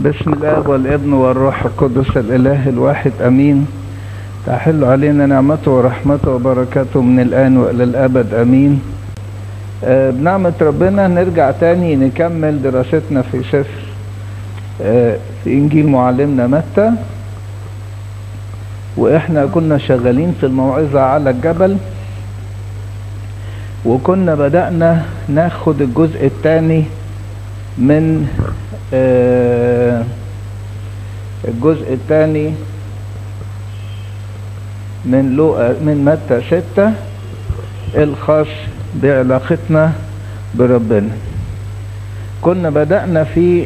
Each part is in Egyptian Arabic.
بسم الاب والابن والروح القدس الاله الواحد امين تحل علينا نعمته ورحمته وبركاته من الان والى الابد امين آه بنعمة ربنا نرجع تاني نكمل دراستنا في سفر آه في انجيل معلمنا متى واحنا كنا شغالين في الموعظة على الجبل وكنا بدأنا ناخد الجزء الثاني من آه الجزء الثاني من لوقا من متى ستة الخاص بعلاقتنا بربنا كنا بدأنا في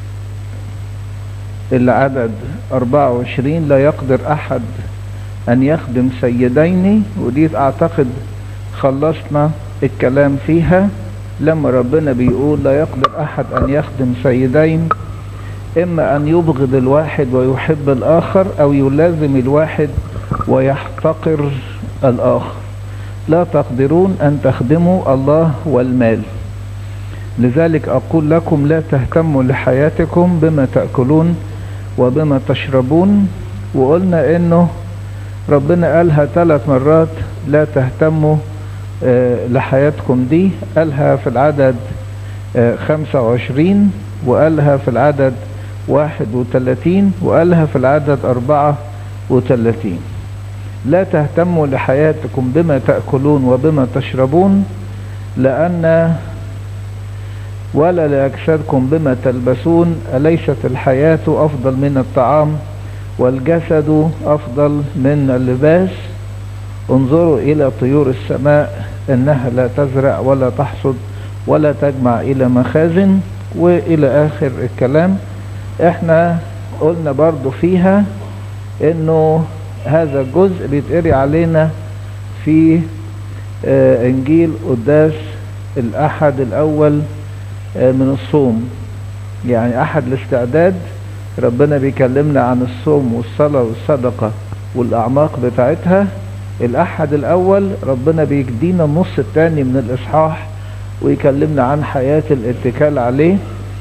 العدد 24 لا يقدر أحد أن يخدم سيدين ودي أعتقد خلصنا الكلام فيها لما ربنا بيقول لا يقدر أحد أن يخدم سيدين إما أن يبغض الواحد ويحب الآخر أو يلازم الواحد ويحتقر الآخر لا تقدرون أن تخدموا الله والمال لذلك أقول لكم لا تهتموا لحياتكم بما تأكلون وبما تشربون وقلنا إنه ربنا قالها ثلاث مرات لا تهتموا لحياتكم دي قالها في العدد خمسة وعشرين وقالها في العدد واحد وثلاثين وقالها في العدد أربعة وثلاثين لا تهتموا لحياتكم بما تأكلون وبما تشربون لأن ولا لأجسادكم بما تلبسون أليست الحياة أفضل من الطعام والجسد أفضل من اللباس انظروا إلى طيور السماء إنها لا تزرع ولا تحصد ولا تجمع إلى مخازن وإلى آخر الكلام احنا قلنا برضو فيها انه هذا الجزء بيتقري علينا في اه انجيل قداس الاحد الاول اه من الصوم يعني احد الاستعداد ربنا بيكلمنا عن الصوم والصلاة والصدقة والاعماق بتاعتها الاحد الاول ربنا بيدينا النص الثاني من الاصحاح ويكلمنا عن حياة الاتكال عليه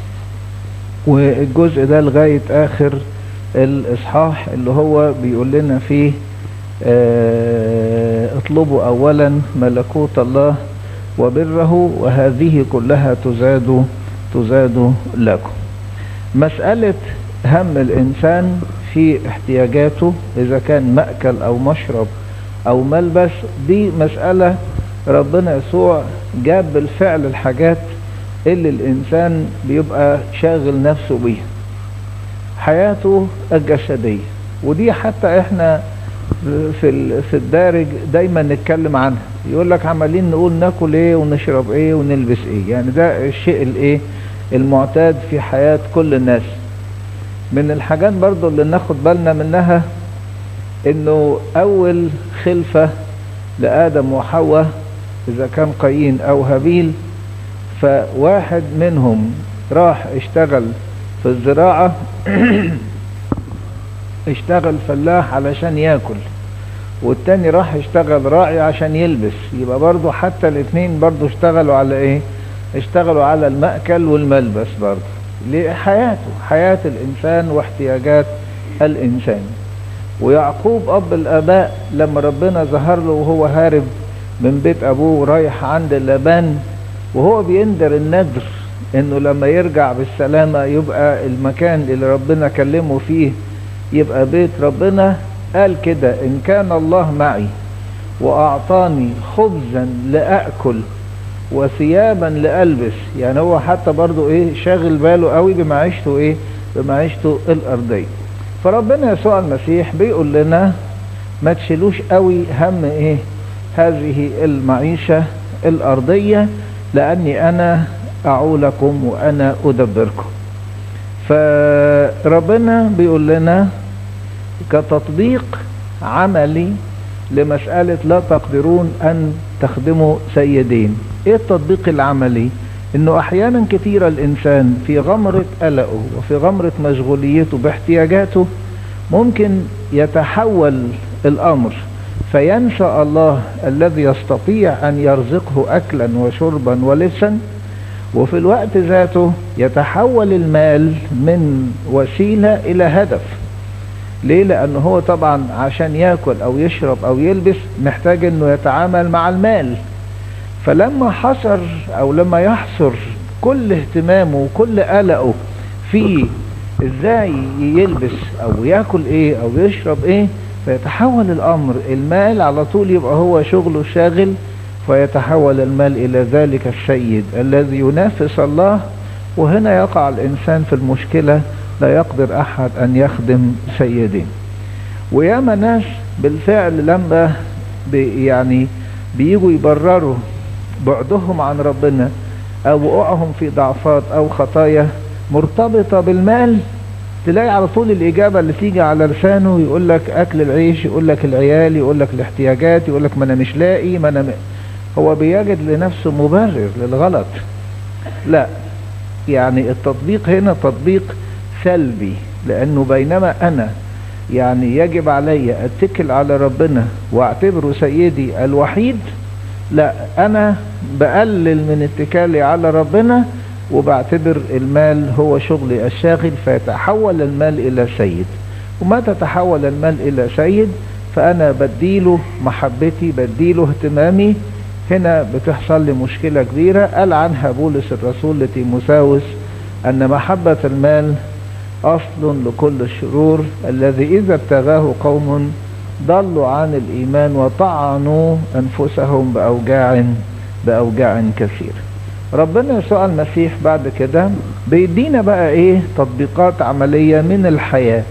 والجزء ده لغاية اخر الاصحاح اللي هو بيقول لنا فيه اه اطلبوا اولا ملكوت الله وبره وهذه كلها تزاد تزاد لكم مسألة هم الانسان في احتياجاته اذا كان مأكل او مشرب او ملبس دي مسألة ربنا يسوع جاب بالفعل الحاجات اللي الانسان بيبقى شاغل نفسه بيها حياته الجسدية ودي حتى احنا في في الدارج دايما نتكلم عنها يقول لك عمالين نقول ناكل ايه ونشرب ايه ونلبس ايه يعني ده الشيء الايه المعتاد في حياة كل الناس من الحاجات برضو اللي ناخد بالنا منها انه اول خلفة لآدم وحواء اذا كان قايين او هابيل فواحد منهم راح اشتغل في الزراعة اشتغل فلاح علشان ياكل والتاني راح اشتغل راعي عشان يلبس يبقى برضو حتى الاثنين برضو اشتغلوا على ايه اشتغلوا على المأكل والملبس برضو لحياته حياة الانسان واحتياجات الانسان ويعقوب اب الاباء لما ربنا ظهر له وهو هارب من بيت ابوه رايح عند لابان وهو بيندر الندر انه لما يرجع بالسلامة يبقى المكان اللي ربنا كلمه فيه يبقى بيت ربنا قال كده ان كان الله معي واعطاني خبزا لأكل وثيابا لألبس يعني هو حتى برضو ايه شاغل باله قوي بمعيشته ايه بمعيشته الارضية فربنا يسوع المسيح بيقول لنا ما تشيلوش قوي هم ايه هذه المعيشة الارضية لاني انا اعولكم وانا ادبركم فربنا بيقول لنا كتطبيق عملي لمسألة لا تقدرون ان تخدموا سيدين ايه التطبيق العملي انه احيانا كثيرة الانسان في غمرة قلقه وفي غمرة مشغوليته باحتياجاته ممكن يتحول الامر فينسى الله الذي يستطيع ان يرزقه اكلا وشربا ولبسا وفي الوقت ذاته يتحول المال من وسيلة الى هدف ليه لانه هو طبعا عشان ياكل او يشرب او يلبس محتاج انه يتعامل مع المال فلما حصر او لما يحصر كل اهتمامه وكل قلقه في ازاي يلبس او ياكل ايه او يشرب ايه فيتحول الامر المال على طول يبقى هو شغله شاغل فيتحول المال الى ذلك السيد الذي ينافس الله وهنا يقع الانسان في المشكلة لا يقدر احد ان يخدم سيدين وياما ناس بالفعل لما بي يعني بيجوا يبرروا بعدهم عن ربنا او وقوعهم في ضعفات او خطايا مرتبطة بالمال تلاقي على طول الإجابة اللي تيجي على لسانه يقول لك أكل العيش يقول لك العيال يقول لك الاحتياجات يقول لك ما أنا مش لاقي ما أنا م... هو بيجد لنفسه مبرر للغلط لا يعني التطبيق هنا تطبيق سلبي لأنه بينما أنا يعني يجب علي أتكل على ربنا واعتبره سيدي الوحيد لا أنا بقلل من اتكالي على ربنا وبعتبر المال هو شغلي الشاغل فيتحول المال الى سيد وما تتحول المال الى سيد فانا بديله محبتي بديله اهتمامي هنا بتحصل لي مشكلة كبيرة قال عنها بولس الرسول لتيموساوس ان محبة المال اصل لكل الشرور الذي اذا ابتغاه قوم ضلوا عن الايمان وطعنوا انفسهم باوجاع باوجاع كثيره ربنا يسوع المسيح بعد كده بيدينا بقى ايه تطبيقات عملية من الحياة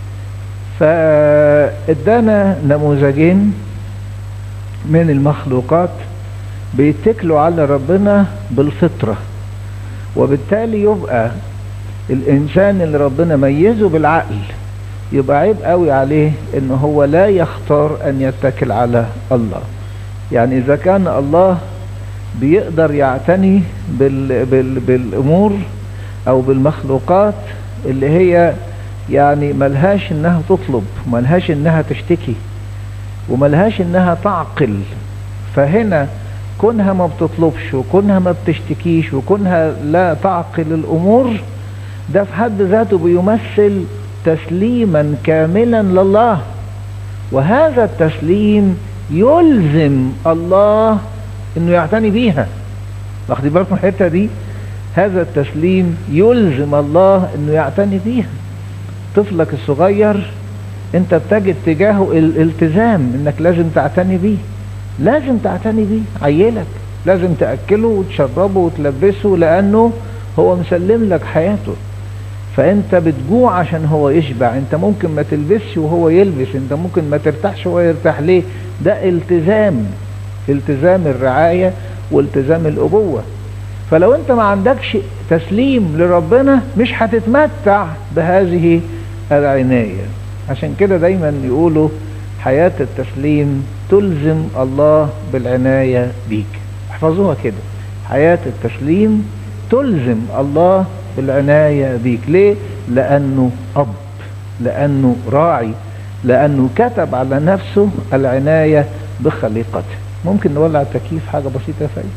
فادانا نموذجين من المخلوقات بيتكلوا على ربنا بالفطرة وبالتالي يبقى الانسان اللي ربنا ميزه بالعقل يبقى عيب قوي عليه ان هو لا يختار ان يتكل على الله يعني اذا كان الله بيقدر يعتني بال بال بالامور او بالمخلوقات اللي هي يعني ملهاش انها تطلب ملهاش انها تشتكي وملهاش انها تعقل فهنا كونها ما بتطلبش وكونها ما بتشتكيش وكونها لا تعقل الامور ده في حد ذاته بيمثل تسليما كاملا لله وهذا التسليم يلزم الله انه يعتني بيها واخدين بالكم الحته دي هذا التسليم يلزم الله انه يعتني بيها طفلك الصغير انت بتجد تجاهه الالتزام انك لازم تعتني بيه لازم تعتني بيه عيلك لازم تأكله وتشربه وتلبسه لانه هو مسلم لك حياته فانت بتجوع عشان هو يشبع انت ممكن ما تلبسش وهو يلبس انت ممكن ما ترتاحش وهو يرتاح ليه ده التزام التزام الرعاية والتزام الأبوة فلو انت ما عندكش تسليم لربنا مش هتتمتع بهذه العناية عشان كده دايما يقولوا حياة التسليم تلزم الله بالعناية بيك احفظوها كده حياة التسليم تلزم الله بالعناية بيك ليه لأنه أب لأنه راعي لأنه كتب على نفسه العناية بخليقته ممكن نولع التكييف حاجة بسيطة فاي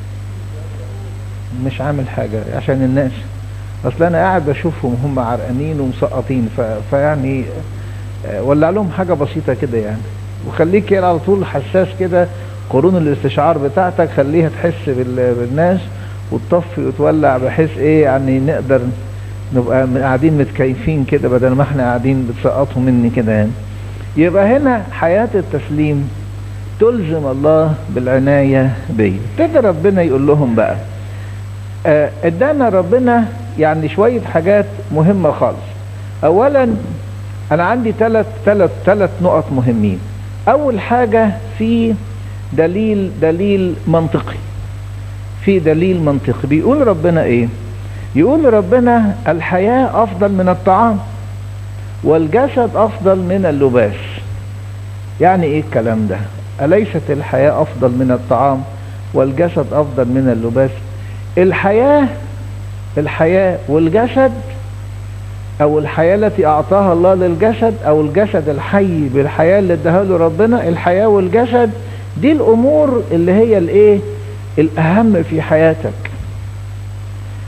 مش عامل حاجة عشان الناس اصل انا قاعد بشوفهم هم عرقانين ومسقطين ف... فيعني ولع لهم حاجة بسيطة كده يعني وخليك كده على طول حساس كده قرون الاستشعار بتاعتك خليها تحس بال... بالناس وتطفي وتولع بحيث ايه يعني نقدر نبقى قاعدين متكيفين كده بدل ما احنا قاعدين بتسقطوا مني كده يعني يبقى هنا حياة التسليم تلزم الله بالعناية بيه ابتدى ربنا يقول لهم بقى ادانا آه ربنا يعني شوية حاجات مهمة خالص اولا انا عندي ثلاث ثلاث ثلاث نقط مهمين اول حاجة في دليل دليل منطقي في دليل منطقي بيقول ربنا ايه يقول ربنا الحياة افضل من الطعام والجسد افضل من اللباس يعني ايه الكلام ده أليست الحياة أفضل من الطعام والجسد أفضل من اللباس الحياة الحياة والجسد أو الحياة التي أعطاها الله للجسد أو الجسد الحي بالحياة اللي اداها له ربنا الحياة والجسد دي الأمور اللي هي الإيه الأهم في حياتك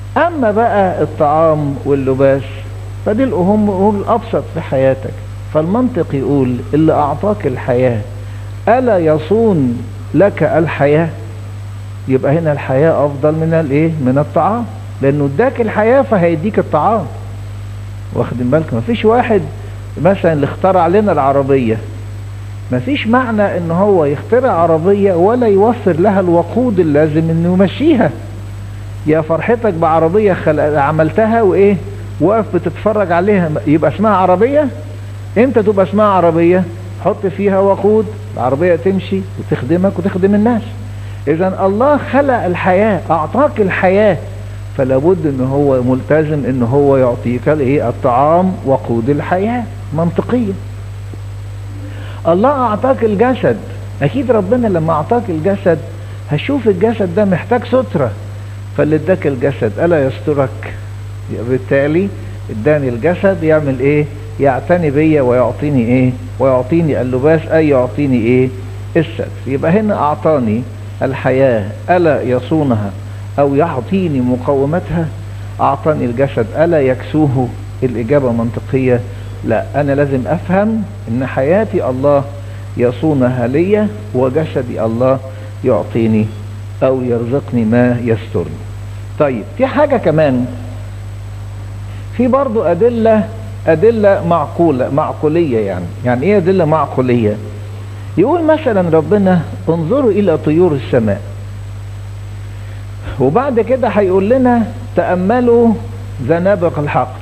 اما بقى الطعام واللباس فدي الأهم هم الابسط في حياتك فالمنطق يقول اللي اعطاك الحياة الا يصون لك الحياة يبقى هنا الحياة افضل من الايه من الطعام لانه اداك الحياة فهيديك الطعام واخدين بالك مفيش واحد مثلا اللي اخترع لنا العربية مفيش معنى ان هو يخترع عربية ولا يوفر لها الوقود اللازم انه يمشيها يا فرحتك بعربية خل... عملتها وايه وقف بتتفرج عليها يبقى اسمها عربية امتى تبقى اسمها عربية حط فيها وقود العربية تمشي وتخدمك وتخدم الناس اذا الله خلق الحياة اعطاك الحياة فلا بد ان هو ملتزم ان هو يعطيك الايه الطعام وقود الحياة منطقية الله اعطاك الجسد اكيد ربنا لما اعطاك الجسد هشوف الجسد ده محتاج سترة فاللي اداك الجسد الا يسترك بالتالي اداني الجسد يعمل ايه يعتني بيا ويعطيني ايه ويعطيني اللباس اي يعطيني ايه الستر يبقى هنا اعطاني الحياة الا يصونها او يعطيني مقوماتها اعطاني الجسد الا يكسوه الاجابة منطقية لا انا لازم افهم ان حياتي الله يصونها لي وجسدي الله يعطيني او يرزقني ما يسترني طيب في حاجة كمان في برضو ادلة ادلة معقولة معقولية يعني يعني ايه ادلة معقولية يقول مثلا ربنا انظروا الى طيور السماء وبعد كده هيقول لنا تأملوا زنابق الحق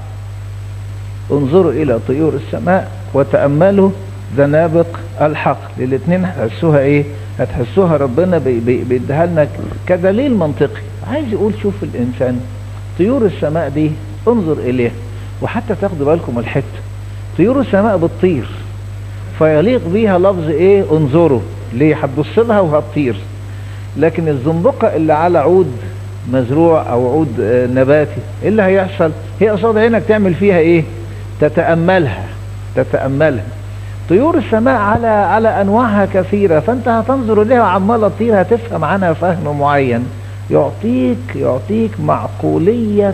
انظروا الى طيور السماء وتأملوا زنابق الحق الاثنين هتحسوها ايه هتحسوها ربنا بيديها لنا كدليل منطقي عايز يقول شوف الانسان طيور السماء دي انظر اليها وحتى تاخدوا بالكم الحته طيور السماء بتطير فيليق بيها لفظ ايه انظروا ليه هتبص لها وهتطير لكن الزنبقة اللي على عود مزروع او عود نباتي ايه اللي هيحصل هي قصاد عينك تعمل فيها ايه تتأملها تتأملها طيور السماء على على انواعها كثيرة فانت هتنظر اليها وعمالة تطير هتفهم عنها فهم معين يعطيك يعطيك معقولية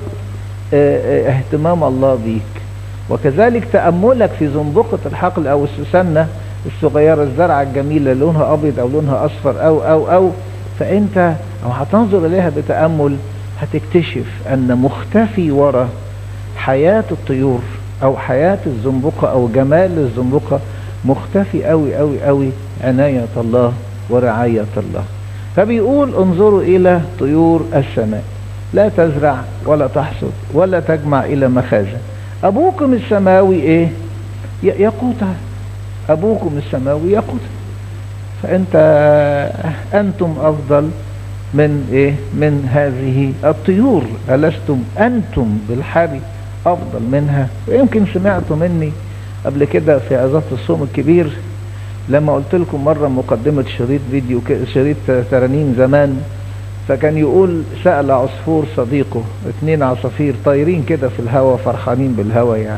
اهتمام الله بيك وكذلك تأملك في زنبقة الحقل او السسنة الصغيرة الزرعة الجميلة لونها ابيض او لونها اصفر او او او فانت او هتنظر اليها بتأمل هتكتشف ان مختفي وراء حياة الطيور او حياة الزنبقة او جمال الزنبقة مختفي قوي قوي قوي عناية الله ورعاية الله فبيقول انظروا الى طيور السماء لا تزرع ولا تحصد ولا تجمع الى مخازن ابوكم السماوي ايه يقوتها ابوكم السماوي يقوتها فانت انتم افضل من ايه من هذه الطيور ألستم انتم بالحري افضل منها ويمكن سمعتوا مني قبل كده في عظات الصوم الكبير لما قلت لكم مرة مقدمة شريط فيديو شريط ترانيم زمان فكان يقول سأل عصفور صديقه اتنين عصافير طايرين كده في الهوا فرحانين بالهوا يعني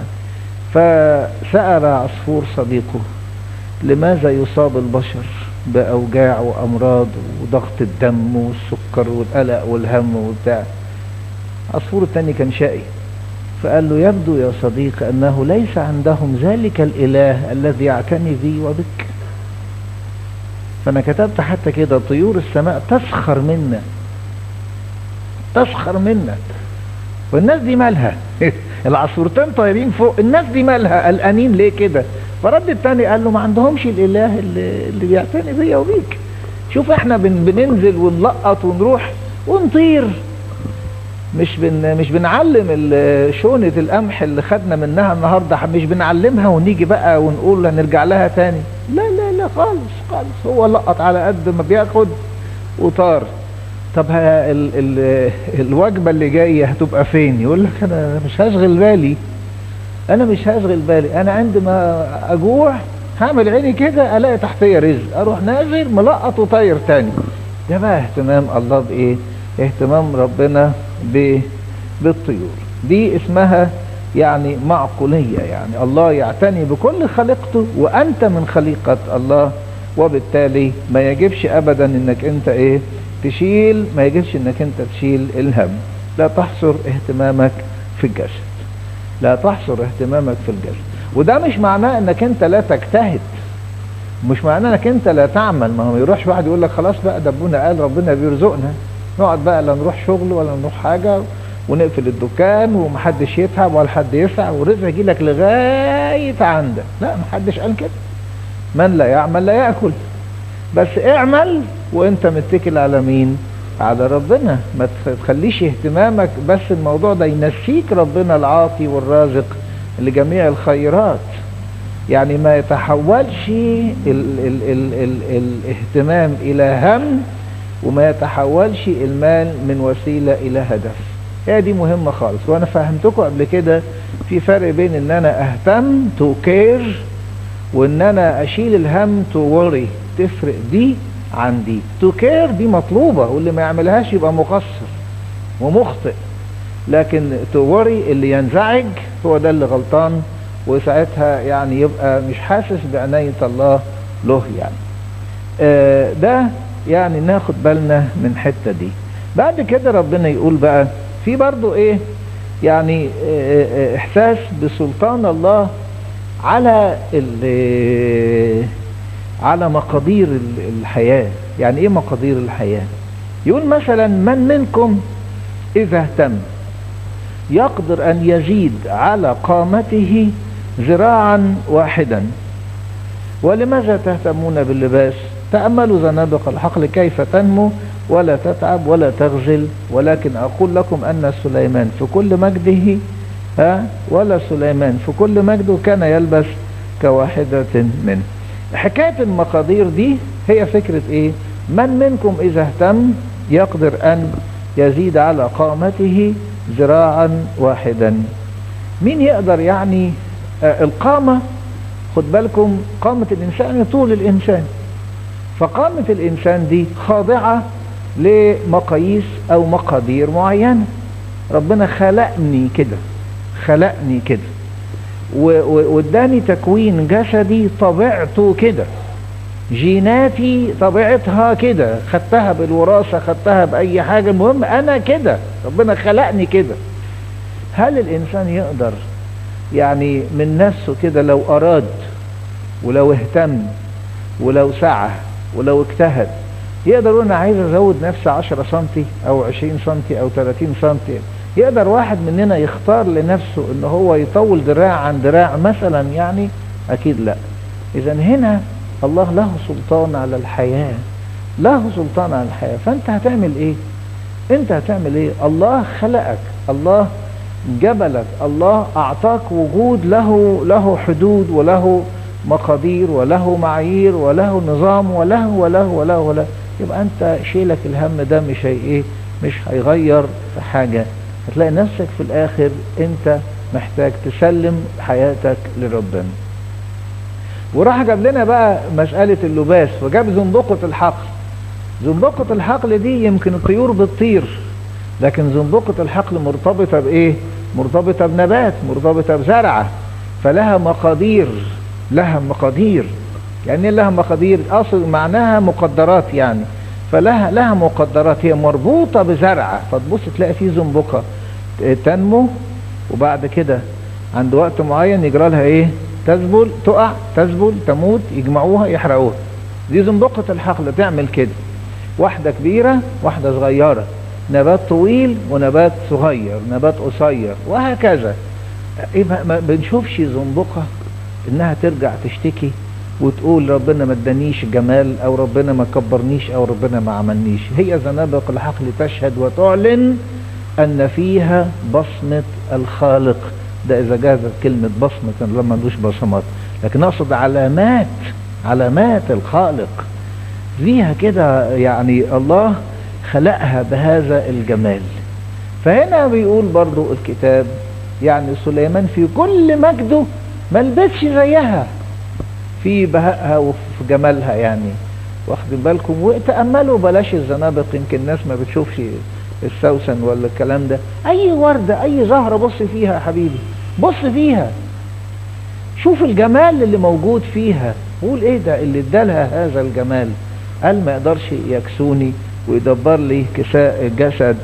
فسأل عصفور صديقه لماذا يصاب البشر بأوجاع وأمراض وضغط الدم والسكر والقلق والهم وبتاع عصفور التاني كان شقي فقال له يبدو يا صديق أنه ليس عندهم ذلك الإله الذي يعتني بي وبك فأنا كتبت حتى كده طيور السماء تسخر منا تسخر منا والناس دي مالها العصفورتين طايرين فوق الناس دي مالها قلقانين ليه كده فرد التاني قال له ما عندهمش الاله اللي, اللي بيعتني بيا وبيك شوف احنا بن بننزل ونلقط ونروح ونطير مش بن مش بنعلم شونة القمح اللي خدنا منها النهاردة مش بنعلمها ونيجي بقى ونقول هنرجع لها تاني لا لا لا خالص خالص هو لقط على قد ما بياخد وطار طب ال ال الوجبة اللي جاية هتبقى فين يقول لك انا مش هشغل بالي انا مش هشغل بالي انا عندما اجوع هعمل عيني كده الاقي تحتية رزق اروح نازل ملقط وطاير تاني ده بقى اهتمام الله بايه اهتمام ربنا بالطيور دي اسمها يعني معقولية يعني الله يعتني بكل خليقته وانت من خليقة الله وبالتالي ما يجبش ابدا انك انت ايه تشيل ما يجبش انك انت تشيل الهم لا تحصر اهتمامك في الجسد لا تحصر اهتمامك في الجسد وده مش معناه انك انت لا تجتهد مش معناه انك انت لا تعمل ما هو ما يروحش واحد يقول لك خلاص بقى ده ابونا قال ربنا بيرزقنا نقعد بقى لا نروح شغل ولا نروح حاجه ونقفل الدكان ومحدش يتعب ولا حد يسعى والرزق يجي لك لغايه عندك لا محدش قال كده من لا يعمل لا ياكل بس اعمل وانت متكل على مين على ربنا ما تخليش اهتمامك بس الموضوع ده ينسيك ربنا العاطي والرازق لجميع الخيرات يعني ما يتحولش ال ال ال ال الاهتمام الى هم وما يتحولش المال من وسيلة الى هدف هي دي مهمة خالص وانا فهمتكم قبل كده في فرق بين ان انا اهتم تو كير وان انا اشيل الهم تو وري تفرق دي عن دي تو كير دي مطلوبة واللي ما يعملهاش يبقى مقصر ومخطئ لكن تو وري اللي ينزعج هو ده اللي غلطان وساعتها يعني يبقى مش حاسس بعناية الله له يعني آه ده يعني ناخد بالنا من الحتة دي بعد كده ربنا يقول بقى في برضو ايه يعني آه احساس بسلطان الله على على مقادير الحياة يعني ايه مقادير الحياة يقول مثلا من منكم اذا اهتم يقدر ان يزيد على قامته ذراعا واحدا ولماذا تهتمون باللباس تأملوا زنابق الحقل كيف تنمو ولا تتعب ولا تغزل ولكن أقول لكم أن سليمان في كل مجده ها ولا سليمان في كل مجده كان يلبس كواحدة منه حكاية المقادير دي هي فكرة ايه من منكم اذا اهتم يقدر ان يزيد على قامته ذراعا واحدا مين يقدر يعني آه القامة خد بالكم قامة الانسان طول الانسان فقامة الانسان دي خاضعة لمقاييس او مقادير معينة ربنا خلقني كده خلقني كده واداني تكوين جسدي طبيعته كده جيناتي طبيعتها كده خدتها بالوراثة خدتها بأي حاجة المهم أنا كده ربنا خلقني كده هل الإنسان يقدر يعني من نفسه كده لو أراد ولو اهتم ولو سعى ولو اجتهد يقدر يقول أنا عايز أزود نفسي 10 سنتي أو 20 سنتي أو 30 سنتي يقدر واحد مننا يختار لنفسه ان هو يطول دراع عن دراع مثلا يعني اكيد لا اذا هنا الله له سلطان على الحياة له سلطان على الحياة فانت هتعمل ايه انت هتعمل ايه الله خلقك الله جبلك الله اعطاك وجود له له حدود وله مقادير وله معايير وله نظام وله وله وله وله يبقى انت شيلك الهم ده مش هي ايه مش هيغير في حاجة هتلاقي نفسك في الاخر انت محتاج تسلم حياتك لربنا وراح جاب لنا بقى مسألة اللباس وجاب زنبقة الحقل زنبقة الحقل دي يمكن الطيور بتطير لكن زنبقة الحقل مرتبطة بايه مرتبطة بنبات مرتبطة بزرعة فلها مقادير لها مقادير يعني لها مقادير اصل معناها مقدرات يعني فلها لها مقدرات هي مربوطة بزرعة فتبص تلاقي فيه زنبقة تنمو وبعد كده عند وقت معين يجرى لها ايه تذبل تقع تذبل تموت يجمعوها يحرقوها دي زنبقة الحقل تعمل كده واحدة كبيرة واحدة صغيرة نبات طويل ونبات صغير نبات قصير وهكذا ايه ما بنشوفش زنبقة انها ترجع تشتكي وتقول ربنا ما ادانيش جمال او ربنا ما كبرنيش او ربنا ما عملنيش هي زنابق الحقل تشهد وتعلن ان فيها بصمة الخالق ده اذا جازت كلمة بصمة لما ملوش بصمات لكن اقصد علامات علامات الخالق فيها كده يعني الله خلقها بهذا الجمال فهنا بيقول برضو الكتاب يعني سليمان في كل مجده ما لبسش زيها في بهائها وفي جمالها يعني واخدين بالكم وتأملوا بلاش الزنابق يمكن الناس ما بتشوفش السوسن ولا الكلام ده اي وردة اي زهرة بص فيها يا حبيبي بص فيها شوف الجمال اللي موجود فيها قول ايه ده اللي ادالها هذا الجمال قال ما يقدرش يكسوني ويدبر لي كساء جسد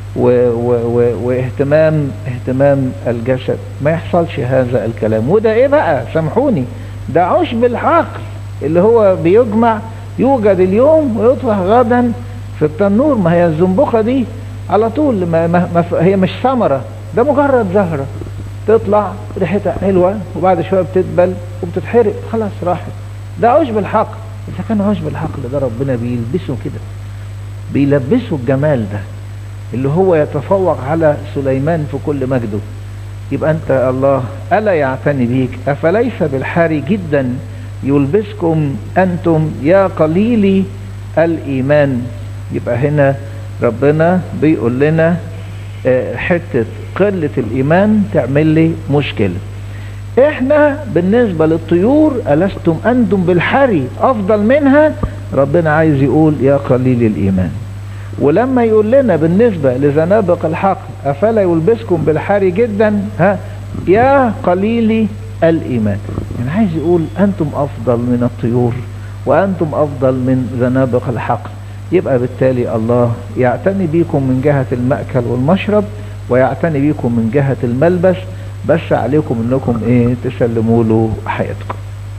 و و و واهتمام اهتمام الجسد ما يحصلش هذا الكلام وده ايه بقى سامحوني ده عشب الحقل اللي هو بيجمع يوجد اليوم ويطرح غدا في التنور ما هي الزنبقة دي على طول ما ما ما هي مش ثمرة ده مجرد زهرة تطلع ريحتها حلوة وبعد شوية بتدبل وبتتحرق خلاص راحت ده عشب الحقل إذا كان عشب الحقل ده ربنا بيلبسه كده بيلبسه الجمال ده اللي هو يتفوق على سليمان في كل مجده يبقى أنت الله ألا يعتني بيك أفليس بالحاري جدا يلبسكم أنتم يا قليلي الإيمان يبقى هنا ربنا بيقول لنا حتة قلة الإيمان تعمل لي مشكلة احنا بالنسبة للطيور ألستم أنتم بالحري أفضل منها ربنا عايز يقول يا قليل الإيمان ولما يقول لنا بالنسبة لزنابق الحقل أفلا يلبسكم بالحري جدا ها يا قليل الإيمان يعني عايز يقول أنتم أفضل من الطيور وأنتم أفضل من زنابق الحقل يبقى بالتالي الله يعتني بيكم من جهة المأكل والمشرب ويعتني بيكم من جهة الملبس بس عليكم انكم ايه تسلموا له حياتكم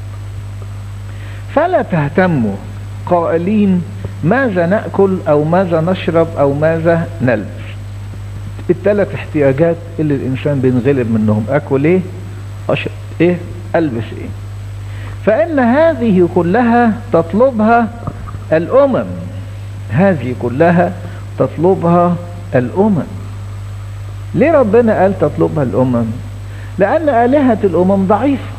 فلا تهتموا قائلين ماذا نأكل او ماذا نشرب او ماذا نلبس الثلاث احتياجات اللي الانسان بينغلب منهم اكل ايه اشرب ايه البس ايه فان هذه كلها تطلبها الامم هذه كلها تطلبها الامم ليه ربنا قال تطلبها الامم لان الهة الامم ضعيفة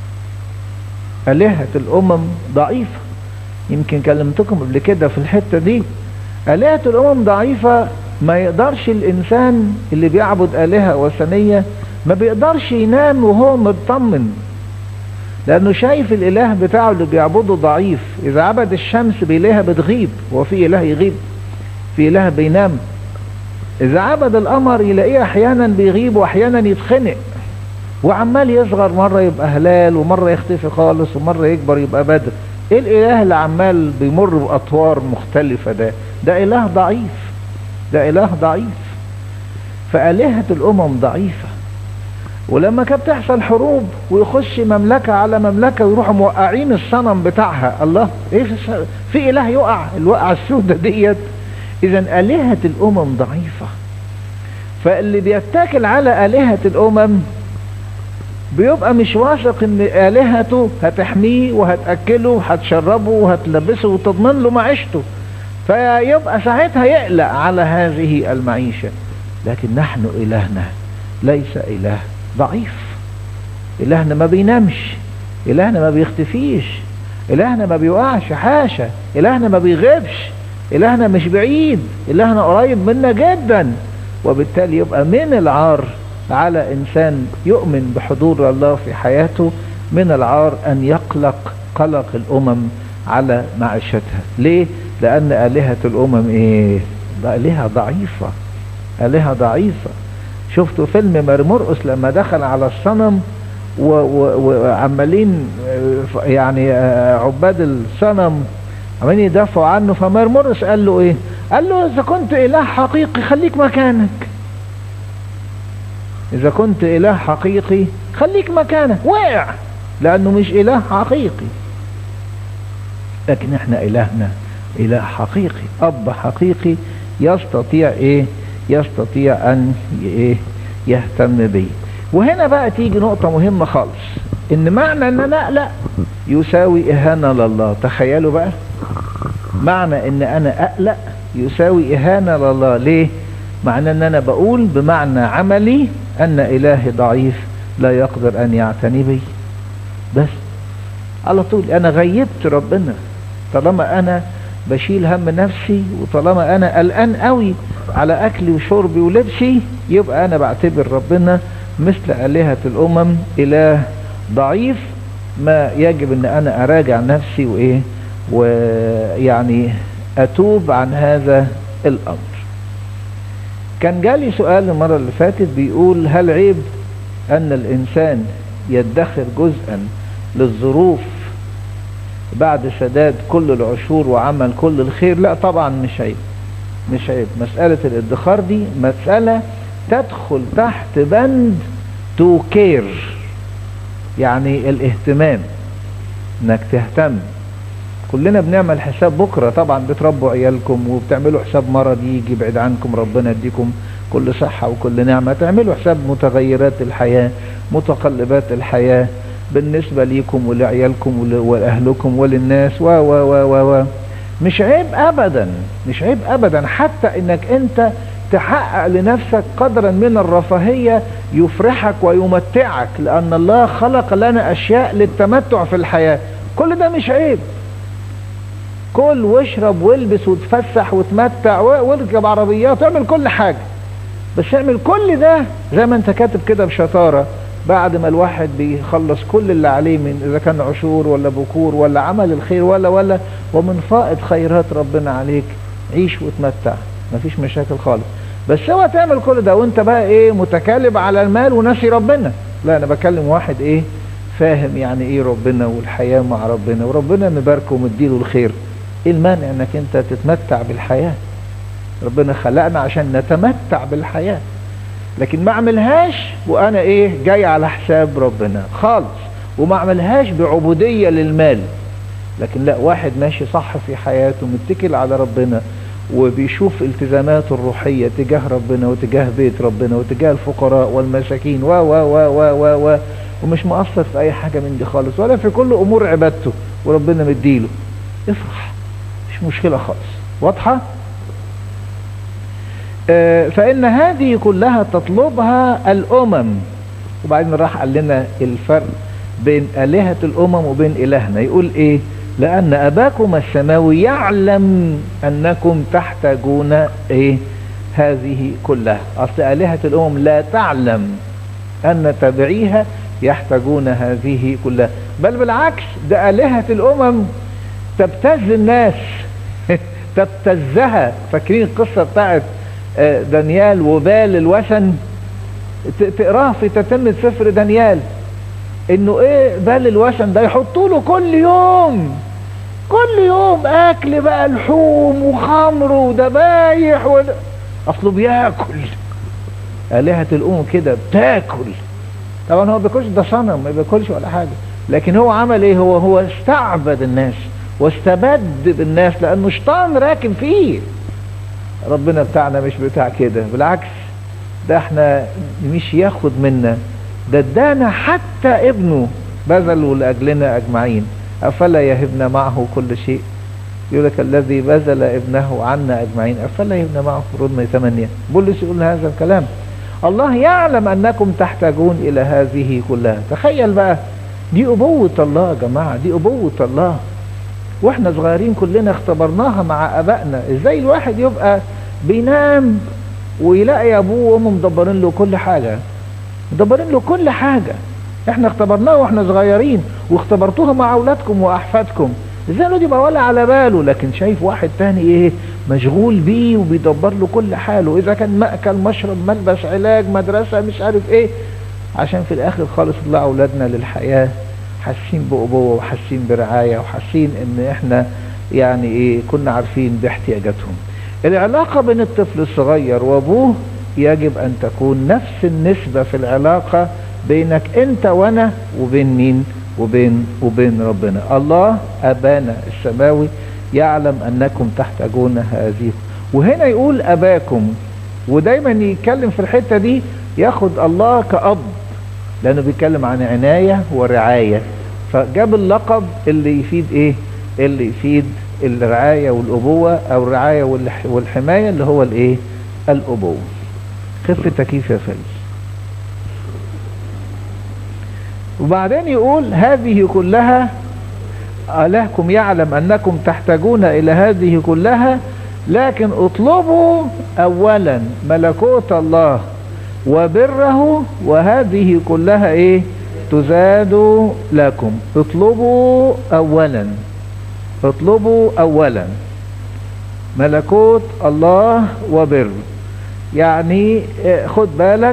الهة الامم ضعيفة يمكن كلمتكم قبل كده في الحتة دي الهة الامم ضعيفة ما يقدرش الانسان اللي بيعبد الهة وثنية ما بيقدرش ينام وهو مطمن لانه شايف الاله بتاعه اللي بيعبده ضعيف اذا عبد الشمس بإلهة بتغيب هو في اله يغيب في اله بينام اذا عبد القمر يلاقيه احيانا بيغيب واحيانا يتخنق وعمال يصغر مرة يبقى هلال ومرة يختفي خالص ومرة يكبر يبقى بدر ايه الاله اللي عمال بيمر باطوار مختلفة ده ده اله ضعيف ده اله ضعيف فالهة الامم ضعيفة ولما كانت تحصل حروب ويخش مملكة على مملكة ويروحوا موقعين الصنم بتاعها الله ايه في, في اله يقع الوقعة السودة ديت اذا الهة الامم ضعيفة فاللي بيتكل على الهة الامم بيبقى مش واثق ان الهته هتحميه وهتاكله وهتشربه وهتلبسه وتضمن له معيشته فيبقى ساعتها يقلق على هذه المعيشة لكن نحن الهنا ليس اله ضعيف الهنا ما بينامش الهنا ما بيختفيش الهنا ما بيوقعش حاشا الهنا ما بيغيبش الهنا مش بعيد الهنا قريب منا جدا وبالتالي يبقى من العار على انسان يؤمن بحضور الله في حياته من العار ان يقلق قلق الامم على معيشتها ليه لان الهة الامم ايه الهة ضعيفة الهة ضعيفة شفتوا فيلم مرمرقس لما دخل على الصنم وعمالين يعني عباد الصنم عمالين يدافعوا عنه فمرمرقس قال له ايه قال له اذا كنت اله حقيقي خليك مكانك اذا كنت اله حقيقي خليك مكانك وقع لانه مش اله حقيقي لكن احنا الهنا اله حقيقي اب حقيقي يستطيع ايه يستطيع ان ايه يهتم بي وهنا بقى تيجي نقطة مهمة خالص ان معنى ان انا اقلق يساوي اهانة لله تخيلوا بقى معنى ان انا اقلق يساوي اهانة لله ليه معنى ان انا بقول بمعنى عملي ان الهي ضعيف لا يقدر ان يعتني بي بس على طول انا غيبت ربنا طالما انا بشيل هم نفسي وطالما انا قلقان قوي على اكلي وشربي ولبسي يبقى انا بعتبر ربنا مثل الهة الامم اله ضعيف ما يجب ان انا اراجع نفسي وايه ويعني اتوب عن هذا الامر كان جالي سؤال المرة اللي فاتت بيقول هل عيب ان الانسان يدخر جزءا للظروف بعد سداد كل العشور وعمل كل الخير لا طبعا مش عيب مش عيب مسألة الادخار دي مسألة تدخل تحت بند تو كير يعني الاهتمام انك تهتم كلنا بنعمل حساب بكرة طبعا بتربوا عيالكم وبتعملوا حساب مرض يجي بعيد عنكم ربنا يديكم كل صحة وكل نعمة تعملوا حساب متغيرات الحياة متقلبات الحياة بالنسبة ليكم ولعيالكم ولأهلكم وللناس و و و و و مش عيب أبدا مش عيب أبدا حتى إنك أنت تحقق لنفسك قدرا من الرفاهية يفرحك ويمتعك لأن الله خلق لنا أشياء للتمتع في الحياة كل ده مش عيب كل واشرب والبس وتفسح وتمتع واركب عربيات واعمل كل حاجة بس اعمل كل ده زي ما انت كاتب كده بشطارة بعد ما الواحد بيخلص كل اللي عليه من اذا كان عشور ولا بكور ولا عمل الخير ولا ولا ومن فائض خيرات ربنا عليك عيش وتمتع مفيش مشاكل خالص بس اوعى تعمل كل ده وانت بقى ايه متكالب على المال وناسي ربنا لا انا بكلم واحد ايه فاهم يعني ايه ربنا والحياة مع ربنا وربنا مباركه ومديله الخير ايه المانع انك انت تتمتع بالحياة ربنا خلقنا عشان نتمتع بالحياة لكن ما اعملهاش وانا ايه جاي على حساب ربنا خالص وما اعملهاش بعبودية للمال لكن لا واحد ماشي صح في حياته متكل على ربنا وبيشوف التزاماته الروحية تجاه ربنا وتجاه بيت ربنا وتجاه الفقراء والمساكين و و و و و و ومش مقصر في اي حاجة من دي خالص ولا في كل امور عبادته وربنا مديله افرح مش مشكلة خالص واضحة آه فان هذه كلها تطلبها الامم وبعدين راح قال لنا الفرق بين آلهة الامم وبين الهنا يقول ايه لأن أباكم السماوي يعلم أنكم تحتاجون إيه هذه كلها أصل آلهة الأمم لا تعلم أن تبعيها يحتاجون هذه كلها بل بالعكس ده آلهة الأمم تبتز الناس تبتزها فاكرين القصة بتاعت دانيال وبال الوثن تقراها في تتمة سفر دانيال انه ايه بال الوثن ده يحطوا له كل يوم كل يوم اكل بقى لحوم وخمر وذبايح و... اصله بياكل آلهة الأمم كده بتاكل طبعا هو بياكلش ده صنم ما بياكلش ولا حاجة لكن هو عمل ايه هو هو استعبد الناس واستبد بالناس لانه شيطان راكب فيه ربنا بتاعنا مش بتاع كده بالعكس ده احنا مش ياخد منا ده ادانا حتى ابنه بذلوا لأجلنا أجمعين أفلا يهبنا معه كل شيء يقول لك الذي بذل ابنه عنا أجمعين أفلا يهبنا معه ردنا ثمانية بولس يقول هذا الكلام الله يعلم أنكم تحتاجون إلى هذه كلها تخيل بقى دي أبوة الله يا جماعة دي أبوة الله واحنا صغيرين كلنا اختبرناها مع أبائنا ازاي الواحد يبقى بينام ويلاقي أبوه وأمه مدبرين له كل حاجة مدبرين له كل حاجة احنا اختبرناها واحنا صغيرين واختبرتوها مع اولادكم واحفادكم ازاي الواد يبقى ولا على باله لكن شايف واحد تاني ايه مشغول بيه وبيدبر له كل حاله اذا كان مأكل مشرب ملبس علاج مدرسة مش عارف ايه عشان في الاخر خالص طلع اولادنا للحياة حاسين بأبوة وحاسين برعاية وحاسين ان احنا يعني ايه كنا عارفين باحتياجاتهم العلاقة بين الطفل الصغير وابوه يجب ان تكون نفس النسبة في العلاقة بينك انت وانا وبين مين وبين وبين ربنا الله ابانا السماوي يعلم انكم تحتاجون هذه وهنا يقول اباكم ودايما يتكلم في الحتة دي ياخد الله كأب لانه بيتكلم عن عناية ورعاية فجاب اللقب اللي يفيد ايه اللي يفيد الرعاية والابوة او الرعاية والحماية اللي هو الايه الابوة خف التكييف يا فارس وبعدين يقول هذه كلها ألهكم يعلم أنكم تحتاجون إلى هذه كلها لكن اطلبوا أولا ملكوت الله وبره وهذه كلها إيه تزاد لكم اطلبوا أولا اطلبوا أولا ملكوت الله وبر يعني خد بالك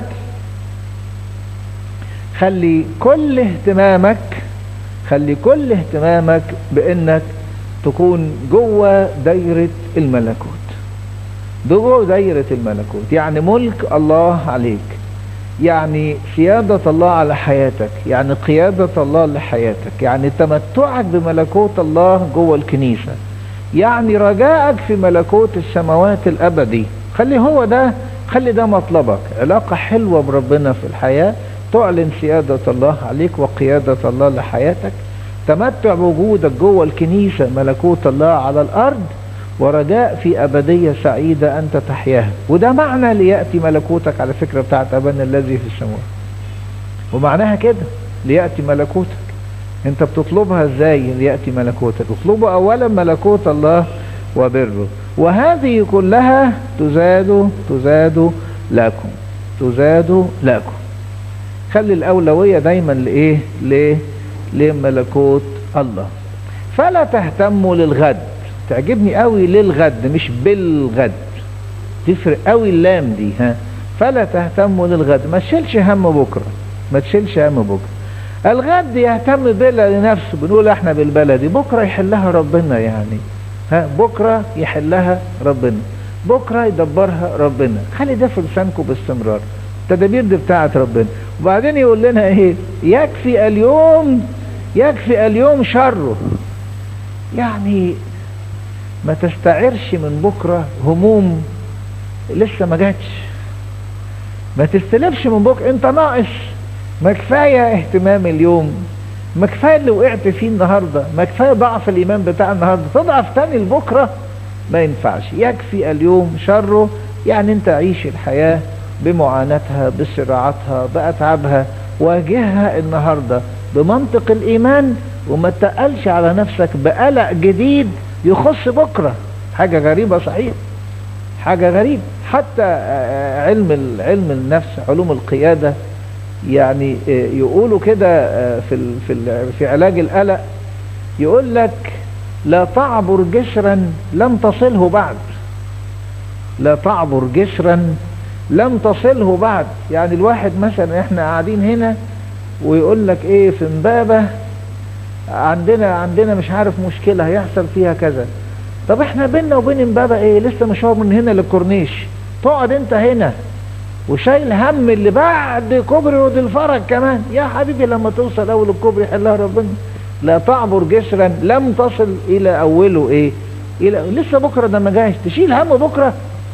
خلي كل اهتمامك خلي كل اهتمامك بانك تكون جوه دايرة الملكوت جوه دايرة الملكوت يعني ملك الله عليك يعني سيادة الله على حياتك يعني قيادة الله لحياتك يعني تمتعك بملكوت الله جوه الكنيسة يعني رجائك في ملكوت السماوات الأبدي خلي هو ده خلي ده مطلبك علاقة حلوة بربنا في الحياة تعلن سيادة الله عليك وقيادة الله لحياتك تمتع بوجودك جوه الكنيسة ملكوت الله على الأرض ورجاء في أبدية سعيدة أنت تحياها وده معنى ليأتي ملكوتك على فكرة بتاعت أبانا الذي في السماء ومعناها كده ليأتي ملكوتك انت بتطلبها ازاي ليأتي ملكوتك اطلبوا اولا ملكوت الله وبره وهذه كلها تزاد تزاد لكم تزاد لكم خلي الأولوية دايما لإيه ليه لملكوت الله فلا تهتموا للغد تعجبني قوي للغد مش بالغد تفرق قوي اللام دي ها فلا تهتموا للغد ما تشيلش هم بكرة ما تشيلش هم بكرة الغد يهتم بلا لنفسه بنقول احنا بالبلدي بكرة يحلها ربنا يعني ها بكرة يحلها ربنا بكرة يدبرها ربنا خلي ده في لسانكم باستمرار التدابير دي بتاعت ربنا وبعدين يقول لنا ايه يكفي اليوم يكفي اليوم شره يعني ما تستعرش من بكرة هموم لسه ما جاتش ما تستلفش من بكرة انت ناقص ما كفاية اهتمام اليوم ما كفاية اللي وقعت فيه النهاردة ما كفاية ضعف الايمان بتاع النهاردة تضعف تاني لبكرة ما ينفعش يكفي اليوم شره يعني انت عيش الحياة بمعاناتها بصراعاتها بأتعابها واجهها النهاردة بمنطق الإيمان وما تقلش على نفسك بقلق جديد يخص بكرة حاجة غريبة صحيح حاجة غريبة حتى علم علم النفس علوم القيادة يعني يقولوا كده في في في علاج القلق يقول لك لا تعبر جسرا لم تصله بعد لا تعبر جسرا لم تصله بعد يعني الواحد مثلا احنا قاعدين هنا ويقول لك ايه في امبابة عندنا عندنا مش عارف مشكلة هيحصل فيها كذا طب احنا بينا وبين امبابة ايه لسه مشوار من هنا للكورنيش تقعد انت هنا وشايل هم اللي بعد كوبري رود الفرج كمان يا حبيبي لما توصل اول الكوبري يحلها ربنا لا تعبر جسرا لم تصل الى اوله ايه الى لسه بكره ده ما جاش تشيل هم بكره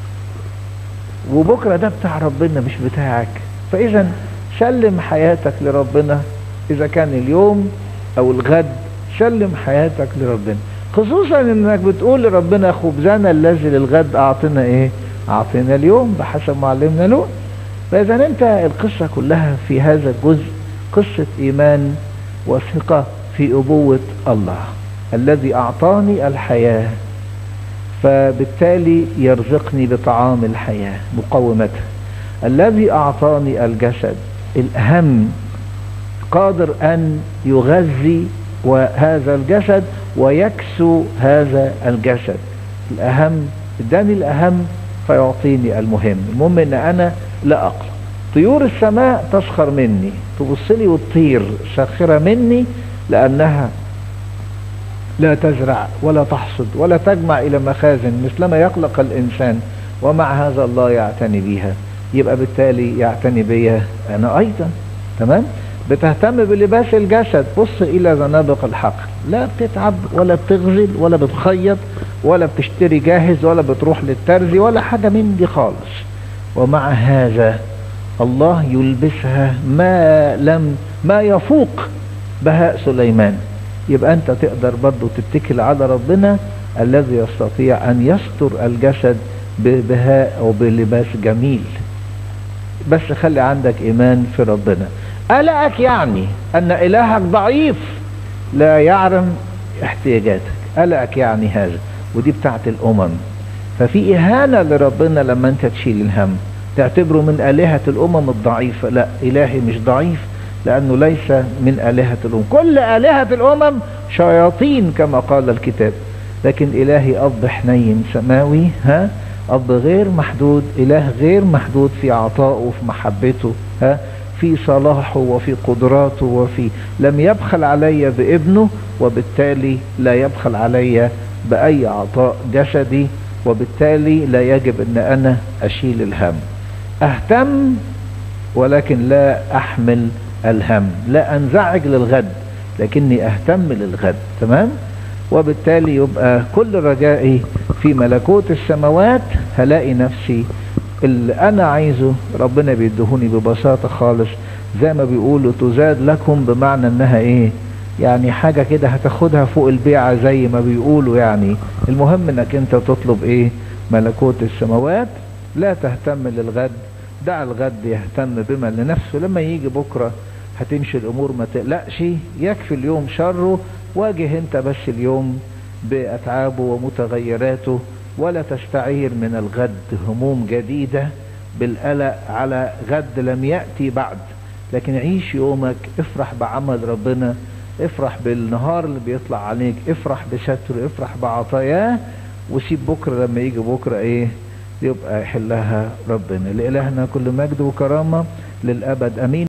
وبكره ده بتاع ربنا مش بتاعك فاذا سلم حياتك لربنا اذا كان اليوم او الغد سلم حياتك لربنا خصوصا انك بتقول لربنا خبزنا الذي للغد اعطنا ايه اعطينا اليوم بحسب معلمنا له فاذا انت القصة كلها في هذا الجزء قصة ايمان وثقة في ابوة الله الذي اعطاني الحياة فبالتالي يرزقني بطعام الحياة مقومتها الذي اعطاني الجسد الاهم قادر ان يغذي وهذا الجسد ويكسو هذا الجسد الاهم اداني الاهم فيعطيني المهم المهم ان انا لا اقلق طيور السماء تسخر مني تبص لي وتطير ساخرة مني لانها لا تزرع ولا تحصد ولا تجمع الى مخازن مثلما يقلق الانسان ومع هذا الله يعتني بها يبقى بالتالي يعتني بيا انا ايضا تمام بتهتم بلباس الجسد بص الى زنابق الحقل لا بتتعب ولا بتغزل ولا بتخيط ولا بتشتري جاهز ولا بتروح للترزي ولا حاجة من دي خالص ومع هذا الله يلبسها ما لم ما يفوق بهاء سليمان يبقى انت تقدر برضو تتكل على ربنا الذي يستطيع ان يستر الجسد ببهاء او بلباس جميل بس خلي عندك ايمان في ربنا قلقك يعني ان الهك ضعيف لا يعلم احتياجاتك قلقك يعني هذا ودي بتاعت الامم ففي اهانة لربنا لما انت تشيل الهم تعتبره من الهة الامم الضعيفة لا الهي مش ضعيف لانه ليس من الهة الامم كل الهة الامم شياطين كما قال الكتاب لكن الهي اب حنين سماوي ها اب غير محدود اله غير محدود في عطائه وفي محبته ها في صلاحه وفي قدراته وفي لم يبخل علي بابنه وبالتالي لا يبخل علي بأي عطاء جسدي وبالتالي لا يجب ان انا اشيل الهم اهتم ولكن لا احمل الهم لا انزعج للغد لكني اهتم للغد تمام وبالتالي يبقى كل رجائي في ملكوت السماوات هلاقي نفسي اللي انا عايزه ربنا بيدهوني ببساطة خالص زي ما بيقولوا تزاد لكم بمعنى انها ايه يعني حاجة كده هتاخدها فوق البيعة زي ما بيقولوا يعني المهم انك انت تطلب ايه ملكوت السماوات لا تهتم للغد دع الغد يهتم بما لنفسه لما يجي بكرة هتمشي الامور ما تقلقش يكفي اليوم شره واجه انت بس اليوم باتعابه ومتغيراته ولا تستعير من الغد هموم جديدة بالقلق على غد لم يأتي بعد لكن عيش يومك افرح بعمل ربنا افرح بالنهار اللي بيطلع عليك افرح بستره افرح بعطاياه وسيب بكرة لما يجي بكرة ايه يبقى يحلها ربنا لإلهنا كل مجد وكرامة للأبد أمين